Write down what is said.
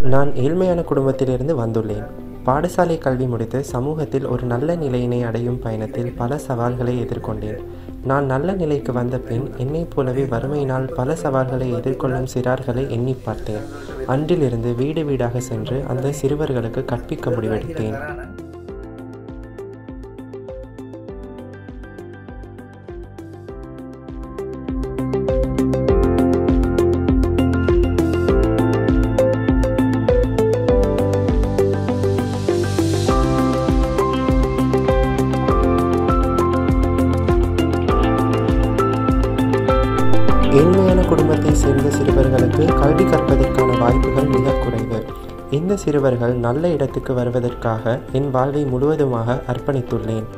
நான் ஏழ்மையான குடும்பத்திலிருந்து வந்துள்ளேன் பாடசாலை கல்வி முடித்து சமூகத்தில் ஒரு நல்ல நிலையினை அடையும் பயணத்தில் பல சவால்களை எதிர்கொண்டேன் நான் நல்ல நிலைக்கு வந்த பின் என்னைப் போலவே வறுமையினால் பல சவால்களை எதிர்கொள்ளும் சிறார்களை எண்ணி பார்த்தேன் அன்றிலிருந்து வீடு வீடாக சென்று அந்த சிறுவர்களுக்கு கற்பிக்க முடிவெடுத்தேன் ஏழ்மையான குடும்பத்தை சேர்ந்த சிறுவர்களுக்கு கல்வி கற்பதற்கான வாய்ப்புகள் மிக குறைவு இந்த சிறுவர்கள் நல்ல இடத்துக்கு வருவதற்காக என் வாழ்வை முழுவதுமாக அர்ப்பணித்துள்ளேன்